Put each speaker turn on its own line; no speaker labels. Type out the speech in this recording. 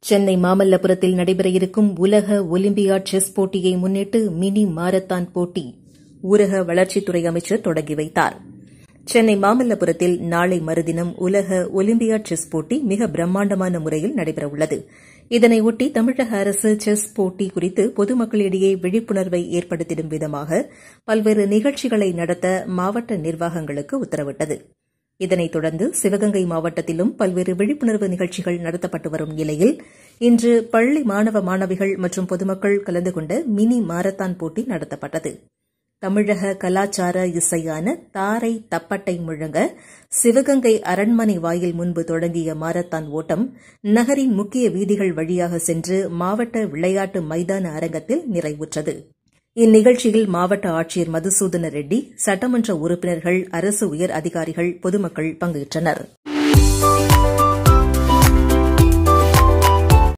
சென்னை மாமல்லபுரத்தில் நடைபெற இருக்கும் உலக ஒலிம்பியாட் செஸ் போட்டியை முன்னிட்டு மினி மாரத்தான் போட்டி ஊரக வளர்ச்சித்துறை அமைச்சர் தொடங்கி வைத்தார் சென்னை மாமல்லபுரத்தில் நாளை மறுதினம் உலக ஒலிம்பியாட் செஸ் போட்டி மிக பிரம்மாண்டமான முறையில் நடைபெறவுள்ளது இதனையொட்டி தமிழக அரசு செஸ் போட்டி குறித்து பொதுமக்களிடையே விழிப்புணர்வை ஏற்படுத்திடும் விதமாக பல்வேறு நிகழ்ச்சிகளை நடத்த மாவட்ட நிர்வாகங்களுக்கு உத்தரவிட்டது இதனைத் தொடர்ந்து சிவகங்கை மாவட்டத்திலும் பல்வேறு விழிப்புணர்வு நிகழ்ச்சிகள் நடத்தப்பட்டு வரும் நிலையில் இன்று பள்ளி மாணவ மாணவிகள் மற்றும் பொதுமக்கள் கலந்து கொண்ட மினி மாரத்தான் போட்டி நடத்தப்பட்டது தமிழக கலாச்சார இசையான தாரை தப்பட்டை முழங்க சிவகங்கை அரண்மனை வாயில் முன்பு தொடங்கிய மாரத்தான் ஓட்டம் நகரின் முக்கிய வீதிகள் வழியாக சென்று மாவட்ட விளையாட்டு மைதான அரங்கத்தில் நிறைவுற்றது இந்நிகழ்ச்சியில் மாவட்ட ஆட்சியர் மதுசூதன ரெட்டி சட்டமன்ற உறுப்பினர்கள் அரசு உயர் அதிகாரிகள் பொதுமக்கள் பங்கேற்றனா்